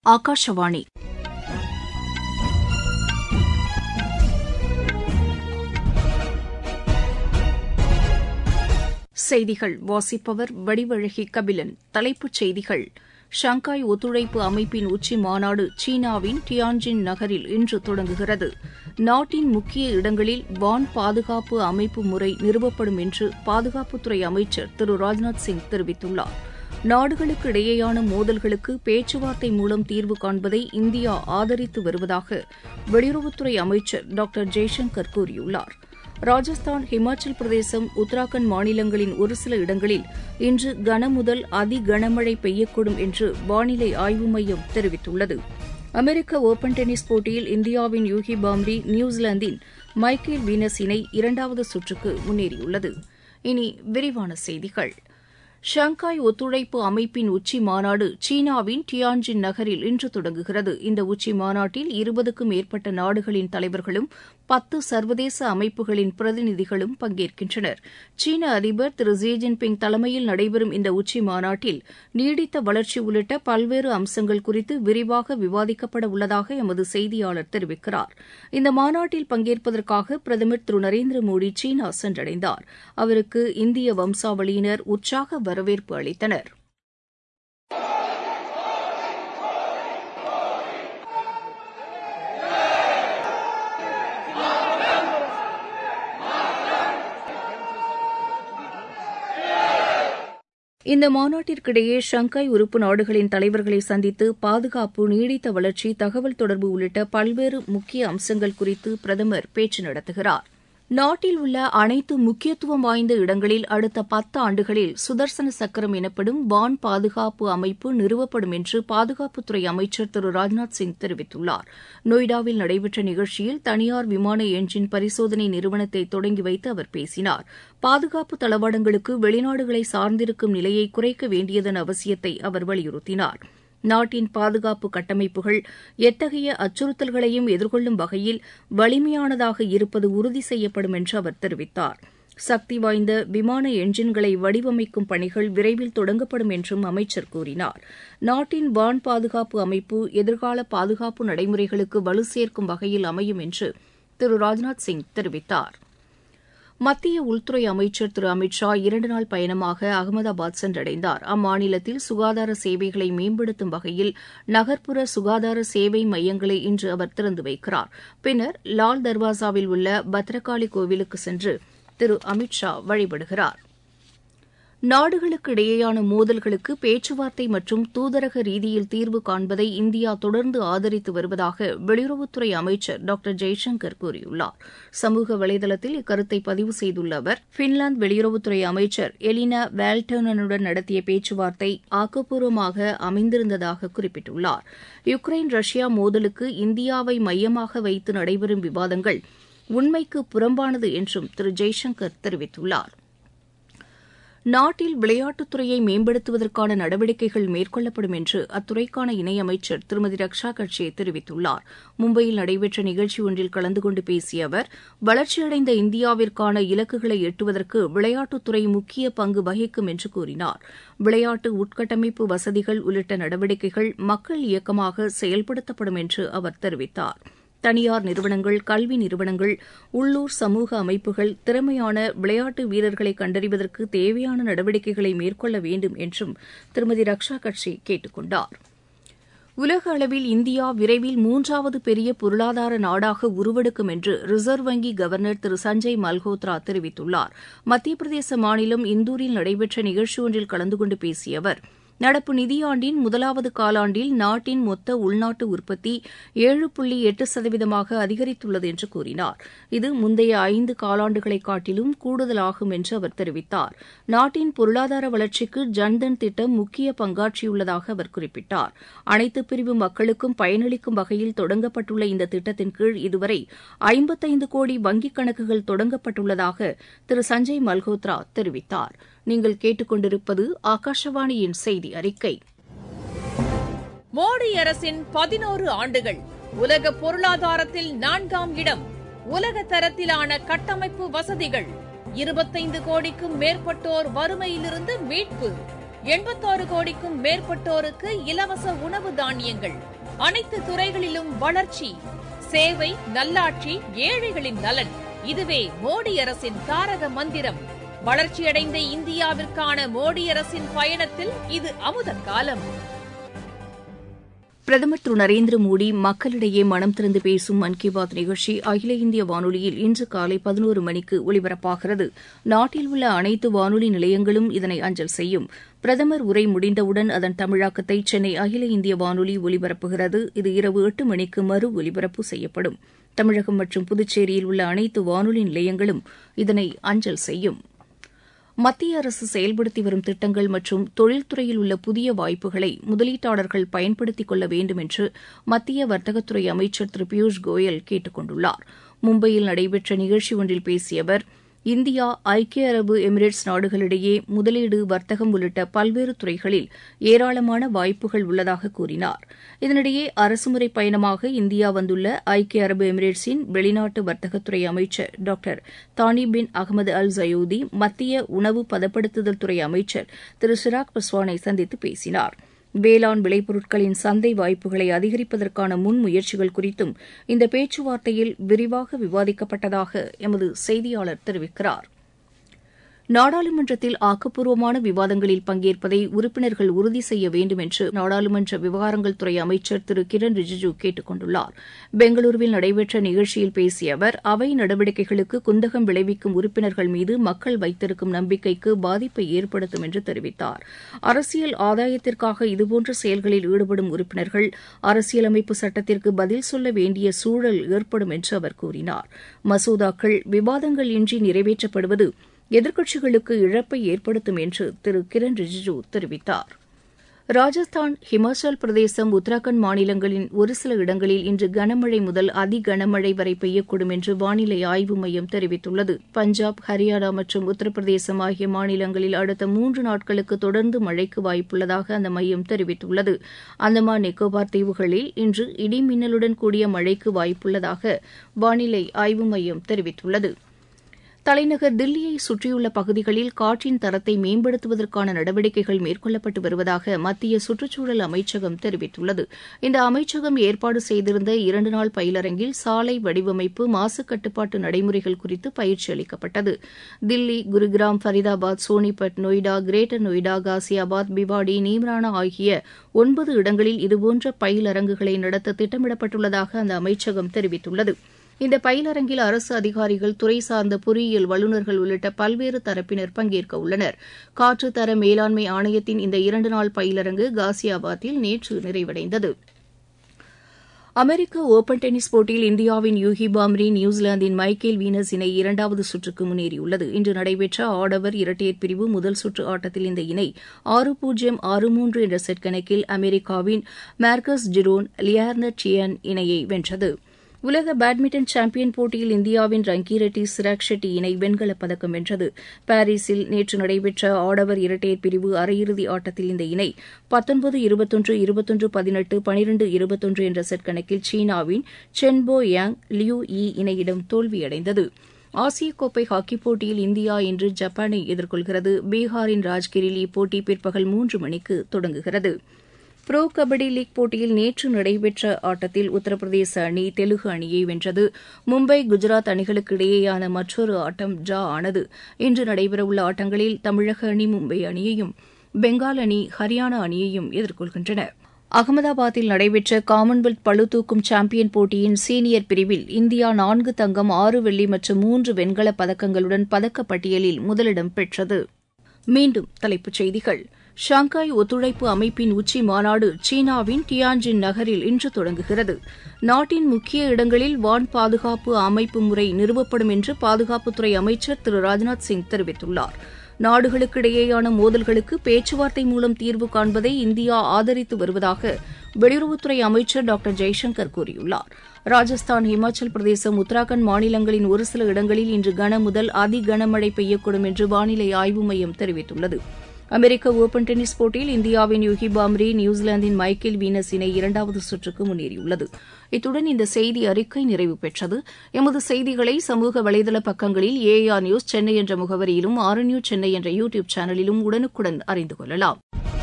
ஆகாஷவாணி செய்திகள் வாசிப்பவர் வடிவழகி கபிலன் தலைப்புச் செய்திகள் ஷங்காய் ஒத்துழைப்பு அமைப்பின் உச்சி மாநாடு சீனாவின் டியான்ஜின் நகரில் இன்று தொடங்குகிறது நாட்டின் முக்கிய இடங்களில் வான் பாதுகாப்பு அமைப்பு முறை நிறுவப்படும் என்று பாதுகாப்புத்துறை அமைச்சர் திரு ராஜ்நாத் சிங் தெரிவித்துள்ளார் நாடுகளுக்கு இடையேயான மோதல்களுக்கு பேச்சுவார்த்தை மூலம் தீர்வு காண்பதை இந்தியா ஆதரித்து வருவதாக வெளியுறவுத்துறை அமைச்சர் டாக்டர் ஜெய்சங்கர் கூறியுள்ளார் ராஜஸ்தான் ஹிமாச்சல் பிரதேசம் உத்தராகண்ட் மாநிலங்களின் ஒரு சில இடங்களில் இன்று கனமுதல் அதி கனமழை பெய்யக்கூடும் என்று வானிலை ஆய்வு மையம் தெரிவித்துள்ளது அமெரிக்க ஒபன் டென்னிஸ் போட்டியில் இந்தியாவின் யூகி பாம்ரி நியூசிலாந்தின் மைக்கேல் வீனஸ் இணை இரண்டாவது சுற்றுக்கு முன்னேறியுள்ளது இனி விரிவான செய்திகள் ஷங்காய் ஒத்துழைப்பு அமைப்பின் உச்சி மாநாடு சீனாவின் டியான்ஜின் நகரில் இன்று தொடங்குகிறது இந்த உச்சி மாநாட்டில் இருபதுக்கும் மேற்பட்ட நாடுகளின் தலைவர்களும் பத்து சர்வதேச அமைப்புகளின் பிரதிநிதிகளும் பங்கேற்கின்றனர் சீன அதிபர் திரு ஜி ஜின்பிங் தலைமையில் நடைபெறும் இந்த உச்சி மாநாட்டில் நீடித்த வளர்ச்சி உள்ளிட்ட பல்வேறு அம்சங்கள் குறித்து விரிவாக விவாதிக்கப்பட உள்ளதாக எமது செய்தியாளர் தெரிவிக்கிறார் இந்த மாநாட்டில் பங்கேற்பதற்காக பிரதமர் திரு நரேந்திர மோடி சீனா சென்றடைந்தார் அவருக்கு இந்திய வம்சாவளியினர் உற்சாக வரவேற்பு அளித்தனர் இந்த மாநாட்டிற்கிடையே ஷங்காய் உறுப்பு நாடுகளின் தலைவர்களை சந்தித்து பாதுகாப்பு நீடித்த வளர்ச்சி தகவல் தொடர்பு உள்ளிட்ட பல்வேறு முக்கிய அம்சங்கள் குறித்து பிரதமர் பேச்சு நடத்துகிறார் நாட்டில் உள்ள அனைத்து முக்கியத்துவம் வாய்ந்த இடங்களில் அடுத்த பத்து ஆண்டுகளில் சுதர்சன சக்கரம் எனப்படும் வான் பாதுகாப்பு அமைப்பு நிறுவப்படும் என்று பாதுகாப்புத்துறை அமைச்சர் திரு ராஜ்நாத் சிங் தெரிவித்துள்ளார் நொய்டாவில் நடைபெற்ற நிகழ்ச்சியில் தனியார் விமான எஞ்சின் பரிசோதனை நிறுவனத்தை தொடங்கி வைத்து அவர் பேசினார் பாதுகாப்பு தளவாடங்களுக்கு வெளிநாடுகளை சார்ந்திருக்கும் நிலையை குறைக்க வேண்டியதன் அவசியத்தை அவர் வலியுறுத்தினார் நாட்டின் பாதுகாப்பு கட்டமைப்புகள் எத்தகைய அச்சுறுத்தல்களையும் எதிர்கொள்ளும் வகையில் வலிமையானதாக இருப்பது உறுதி செய்யப்படும் என்று அவர் தெரிவித்தார் சக்தி வாய்ந்த விமான எஞ்சின்களை வடிவமைக்கும் பணிகள் விரைவில் தொடங்கப்படும் என்றும் அமைச்சர் கூறினார் நாட்டின் வான் பாதுகாப்பு அமைப்பு எதிர்கால பாதுகாப்பு நடைமுறைகளுக்கு வலு சேர்க்கும் வகையில் அமையும் என்று திரு ராஜ்நாத் சிங் தெரிவித்தார் மத்திய உள்துறை அமைச்சர் திரு அமித் ஷா இரண்டு நாள் பயணமாக அகமதாபாத் சென்றடைந்தார் அம்மாநிலத்தில் சுகாதார சேவைகளை மேம்படுத்தும் வகையில் நகர்ப்புற சுகாதார சேவை மையங்களை இன்று அவர் திறந்து வைக்கிறார் பின்னர் லால் தர்வாசாவில் உள்ள பத்ரகாளி கோவிலுக்கு சென்று திரு அமித் ஷா வழிபடுகிறார் நாடுகளுக்கு இடையேயான மோதல்களுக்கு பேச்சுவார்த்தை மற்றும் தூதரக ரீதியில் தீர்வு காண்பதை இந்தியா தொடர்ந்து ஆதரித்து வருவதாக வெளியுறவுத்துறை அமைச்சர் டாக்டர் ஜெய்சங்கர் கூறியுள்ளார் சமூக வலைதளத்தில் இக்கருத்தை பதிவு செய்துள்ள அவர் பின்லாந்து வெளியுறவுத்துறை அமைச்சர் எலினா வேல்டர்னனுடன் நடத்திய பேச்சுவார்த்தை ஆக்கப்பூர்வமாக அமைந்திருந்ததாக குறிப்பிட்டுள்ளார் யுக்ரைன் ரஷ்யா மோதலுக்கு இந்தியாவை மையமாக வைத்து நடைபெறும் விவாதங்கள் உண்மைக்கு புறம்பானது என்றும் திரு ஜெய்சங்கர் தெரிவித்துள்ளார் நாட்டில் விளையாட்டுத்துறையை மேம்படுத்துவதற்கான நடவடிக்கைகள் மேற்கொள்ளப்படும் என்று அத்துறைக்கான இணையமைச்சர் திருமதி ரக்ஷா கட்சே தெரிவித்துள்ளார் மும்பையில் நடைபெற்ற நிகழ்ச்சி ஒன்றில் கலந்து கொண்டு பேசிய அவர் வளர்ச்சியடைந்த இந்தியாவிற்கான இலக்குகளை எட்டுவதற்கு விளையாட்டுத்துறை முக்கிய பங்கு வகிக்கும் என்று கூறினார் விளையாட்டு உட்கட்டமைப்பு வசதிகள் உள்ளிட்ட நடவடிக்கைகள் மக்கள் இயக்கமாக செயல்படுத்தப்படும் என்று அவர் தெரிவித்தார் தனியார் நிறுவனங்கள் கல்வி நிறுவனங்கள் உள்ளூர் சமூக அமைப்புகள் திறமையான விளையாட்டு வீரர்களை கண்டறிவதற்கு தேவையான நடவடிக்கைகளை மேற்கொள்ள வேண்டும் என்றும் திருமதி ரக்ஷா கட்சி கேட்டுக் கொண்டார் உலக அளவில் இந்தியா விரைவில் மூன்றாவது பெரிய பொருளாதார நாடாக உருவெடுக்கும் என்று ரிசர்வ் வங்கி கவர்னர் திரு சஞ்சய் மல்ஹோத்ரா தெரிவித்துள்ளார் மத்திய பிரதேச மாநிலம் இந்தூரில் நடைபெற்ற நிகழ்ச்சி ஒன்றில் கலந்து கொண்டு பேசிய அவர் நடப்பு நிதியாண்டின் முதலாவது காலாண்டில் நாட்டின் மொத்த உள்நாட்டு உற்பத்தி ஏழு புள்ளி எட்டு சதவீதமாக அதிகரித்துள்ளது என்று கூறினார் இது முந்தைய ஐந்து காலாண்டுகளை காட்டிலும் கூடுதலாகும் என்று அவர் தெரிவித்தார் நாட்டின் பொருளாதார வளர்ச்சிக்கு ஜன்தன் திட்டம் முக்கிய பங்காற்றியுள்ளதாக அவர் குறிப்பிட்டார் அனைத்து பிரிவு மக்களுக்கும் பயனளிக்கும் வகையில் தொடங்கப்பட்டுள்ள இந்த திட்டத்தின் கீழ் இதுவரை ஐம்பத்தைந்து கோடி வங்கிக் கணக்குகள் தொடங்கப்பட்டுள்ளதாக திரு சஞ்சய் மல்ஹோத்ரா தெரிவித்தார் நீங்கள் கேட்டுக்கொண்டிருப்பது ஆகாஷவாணியின் செய்தி அறிக்கை மோடி அரசின் பதினோரு ஆண்டுகள் உலக பொருளாதாரத்தில் நான்காம் இடம் உலக தரத்திலான கட்டமைப்பு வசதிகள் இருபத்தைந்து கோடிக்கும் மேற்பட்டோர் வறுமையிலிருந்து மீட்பு எண்பத்தாறு கோடிக்கும் மேற்பட்டோருக்கு இலவச உணவு தானியங்கள் அனைத்து துறைகளிலும் வளர்ச்சி சேவை நல்லாட்சி ஏழைகளின் நலன் இதுவே மோடி அரசின் தாரக மந்திரம் வளர்ச்சியடைந்த இந்தியாவிற்கான மோடி அரசின் பயணத்தில் இது அமுத காலம் பிரதமர் திரு நரேந்திர மோடி மக்களிடையே மனம் திறந்து பேசும் மன் கி பாத் நிகழ்ச்சி அகில இந்திய வானொலியில் இன்று காலை பதினோரு மணிக்கு ஒலிபரப்பாகிறது நாட்டில் உள்ள அனைத்து வானொலி நிலையங்களும் இதனை அஞ்சல் செய்யும் பிரதமர் உரை முடிந்தவுடன் அதன் தமிழாக்கத்தை சென்னை அகில இந்திய வானொலி ஒலிபரப்புகிறது இது இரவு எட்டு மணிக்கு மறு ஒலிபரப்பு செய்யப்படும் தமிழகம் மற்றும் புதுச்சேரியில் உள்ள அனைத்து வானொலி நிலையங்களும் இதனை அஞ்சல் செய்யும் மத்திய அரசு செயல்படுத்தி வரும் திட்டங்கள் மற்றும் தொழில்துறையில் உள்ள புதிய வாய்ப்புகளை முதலீட்டாளர்கள் பயன்படுத்திக் கொள்ள வேண்டும் என்று மத்திய வர்த்தகத்துறை அமைச்சர் திரு பியூஷ் கோயல் கேட்டுக் கொண்டுள்ளார் மும்பையில் நடைபெற்ற நிகழ்ச்சி ஒன்றில் பேசிய அவர் இந்தியா ஐக்கிய அரபு எமிரேட்ஸ் நாடுகளிடையே முதலீடு வர்த்தகம் உள்ளிட்ட பல்வேறு துறைகளில் ஏராளமான வாய்ப்புகள் உள்ளதாக கூறினார் இதனிடையே அரசுமுறை பயணமாக இந்தியா வந்துள்ள ஐக்கிய அரபு எமிரேட்ஸின் வெளிநாட்டு வர்த்தகத்துறை அமைச்சர் டாக்டர் தானி பின் அகமது அல் ஜயூதி மத்திய உணவு பதப்படுத்துதல் துறை அமைச்சர் திரு சிராக் பஸ்வானை சந்தித்து பேசினார் வேளாண் விளைபொருட்களின் சந்தை வாய்ப்புகளை அதிகரிப்பதற்கான முன்முயற்சிகள் குறித்தும் இந்த பேச்சுவார்த்தையில் விரிவாக விவாதிக்கப்பட்டதாக எமது செய்தியாளர் தெரிவிக்கிறார் நாடாளுமன்றத்தில் ஆக்கப்பூர்வமான விவாதங்களில் பங்கேற்பதை உறுப்பினர்கள் உறுதி செய்ய வேண்டும் என்று நாடாளுமன்ற விவகாரங்கள் துறை அமைச்சர் திரு கிரண் ரிஜிஜூ கேட்டுக் கொண்டுள்ளார் பெங்களூருவில் நடைபெற்ற நிகழ்ச்சியில் பேசிய அவர் அவை நடவடிக்கைகளுக்கு குந்தகம் விளைவிக்கும் உறுப்பினர்கள் மீது மக்கள் வைத்திருக்கும் நம்பிக்கைக்கு பாதிப்பை ஏற்படுத்தும் என்று தெரிவித்தார் அரசியல் ஆதாயத்திற்காக இதுபோன்ற செயல்களில் ஈடுபடும் உறுப்பினர்கள் அரசியலமைப்பு சட்டத்திற்கு பதில் சொல்ல வேண்டிய சூழல் ஏற்படும் என்று அவர் கூறினார் மசோதாக்கள் விவாதங்கள் இன்றி நிறைவேற்றப்படுவது எதிர்க்கட்சிகளுக்கு இழப்பை ஏற்படுத்தும் என்று திரு கிரண் ரிஜிஜூ தெரிவித்தார் ராஜஸ்தான் ஹிமாச்சல் பிரதேசம் உத்தராகண்ட் மாநிலங்களின் ஒரு சில இடங்களில் இன்று கனமழை முதல் அதி கனமழை வரை பெய்யக்கூடும் என்று வானிலை ஆய்வு மையம் தெரிவித்துள்ளது பஞ்சாப் ஹரியானா மற்றும் உத்தரப்பிரதேசம் ஆகிய மாநிலங்களில் அடுத்த மூன்று நாட்களுக்கு தொடர்ந்து மழைக்கு வாய்ப்புள்ளதாக அந்த மையம் தெரிவித்துள்ளது அந்தமான் நிக்கோபார் தீவுகளில் இன்று இடி மின்னலுடன் கூடிய மழைக்கு வாய்ப்புள்ளதாக வானிலை ஆய்வு மையம் தெரிவித்துள்ளது தலைநகர் தில்லியை சுற்றியுள்ள பகுதிகளில் காற்றின் தரத்தை மேம்படுத்துவதற்கான நடவடிக்கைகள் மேற்கொள்ளப்பட்டு வருவதாக மத்திய சுற்றுச்சூழல் அமைச்சகம் தெரிவித்துள்ளது இந்த அமைச்சகம் ஏற்பாடு செய்திருந்த இரண்டு நாள் பயிலரங்கில் சாலை வடிவமைப்பு மாசு கட்டுப்பாட்டு நடைமுறைகள் குறித்து பயிற்சி அளிக்கப்பட்டது தில்லி குருகிராம் ஃபரிதாபாத் சோனிபட் நொய்டா கிரேட்டர் நொய்டா காசியாபாத் பிவாடி நீம்ரானா ஆகிய ஒன்பது இடங்களில் இதுபோன்ற பயிலரங்குகளை நடத்த திட்டமிடப்பட்டுள்ளதாக அந்த அமைச்சகம் தெரிவித்துள்ளது இந்த பயிலரங்கில் அரசு அதிகாரிகள் துறை சார்ந்த பொறியியல் வல்லுநர்கள் உள்ளிட்ட பல்வேறு தரப்பினர் பங்கேற்க உள்ளனர் காற்று தர மேலாண்மை ஆணையத்தின் இந்த இரண்டு நாள் பயிலரங்கு காசியாபாத்தில் நேற்று நிறைவடைந்தது அமெரிக்க ஒபன் டென்னிஸ் போட்டியில் இந்தியாவின் யூகி பாம்ரி நியூசிலாந்தின் மைக்கேல் வீனஸ் இணை இரண்டாவது சுற்றுக்கு முன்னேறியுள்ளது இன்று நடைபெற்ற ஆடவர் இரட்டையர் பிரிவு முதல் சுற்று ஆட்டத்தில் இந்த இணை ஆறு பூஜ்ஜியம் ஆறு மூன்று என்ற செட் கணக்கில் அமெரிக்காவின் மார்கஸ் ஜிரோன் லியார்னர் சியன் இணையை வென்றது உலக பேட்மிண்டன் சாம்பியன் போட்டியில் இந்தியாவின் ரங்கி சிராக் ஷெட்டி இணை வெண்கலப் பதக்கம் வென்றது பாரீஸில் நேற்று நடைபெற்ற ஆடவர் இரட்டையர் பிரிவு அரையிறுதி ஆட்டத்தில் இந்த இணை பத்தொன்பது இருபத்தொன்று இருபத்தொன்று பதினெட்டு பனிரெண்டு இருபத்தொன்று என்ற செட் கணக்கில் சீனாவின் சென்போ யாங் லியூ யி இணையிடம் தோல்வியடைந்தது ஆசிய கோப்பை ஹாக்கிப் போட்டியில் இந்தியா இன்று ஜப்பானை எதிர்கொள்கிறது பீகாரின் ராஜ்கிரில் இப்போட்டி பிற்பகல் மூன்று மணிக்கு தொடங்குகிறது புரோ கபடி லீக் போட்டியில் நேற்று நடைபெற்ற ஆட்டத்தில் உத்தரப்பிரதேச அணி தெலுங்கு அணியை வென்றது மும்பை குஜராத் அணிகளுக்கு இடையேயான மற்றொரு ஆட்டம் டிரா ஆனது இன்று நடைபெறவுள்ள ஆட்டங்களில் தமிழக அணி மும்பை அணியையும் பெங்கால் அணி ஹரியானா அணியையும் எதிர்கொள்கின்றன அகமதாபாத்தில் நடைபெற்ற காமன்வெல்த் பளுதூக்கும் சாம்பியன் போட்டியின் சீனியர் பிரிவில் இந்தியா நான்கு தங்கம் ஆறு வெள்ளி மற்றும் மூன்று வெண்கலப் பதக்கங்களுடன் பதக்கப்பட்டியலில் முதலிடம் பெற்றது மீண்டும் தலைப்புச் செய்திகள் ஷாங்காய் ஒத்துழைப்பு அமைப்பின் உச்சி மாநாடு சீனாவின் டியான்ஜின் நகரில் இன்று தொடங்குகிறது நாட்டின் முக்கிய இடங்களில் வான் பாதுகாப்பு அமைப்பு முறை நிறுவப்படும் என்று பாதுகாப்புத்துறை அமைச்சர் திரு ராஜ்நாத் சிங் தெரிவித்துள்ளார் நாடுகளுக்கிடையேயான மோதல்களுக்கு பேச்சுவார்த்தை மூலம் தீர்வு காண்பதை இந்தியா ஆதரித்து வருவதாக வெளியுறவுத்துறை அமைச்சர் டாக்டர் ஜெய்சங்கர் கூறியுள்ளார் ராஜஸ்தான் இமாச்சல் பிரதேசம் உத்தராகண்ட் மாநிலங்களின் ஒரு சில இடங்களில் இன்று கன முதல் அதி கனமழை பெய்யக்கூடும் என்று வானிலை ஆய்வு மையம் தெரிவித்துள்ளது அமெரிக்க ஒபன் டென்னிஸ் போட்டியில் இந்தியாவின் யுகி பாம்ரி நியூசிலாந்தின் மைக்கேல் வீனஸ் இணை இரண்டாவது சுற்றுக்கு முன்னேறியுள்ளது இத்துடன் இந்த செய்தி அறிக்கை நிறைவு பெற்றது எமது செய்திகளை சமூக வலைதள பக்கங்களில் ஏஆர் நியூஸ் சென்னை என்ற முகவரியிலும் ஆர் நியூஸ் சென்னை என்ற யூ டியூப் சேனலிலும் உடனுக்குடன் அறிந்து கொள்ளலாம்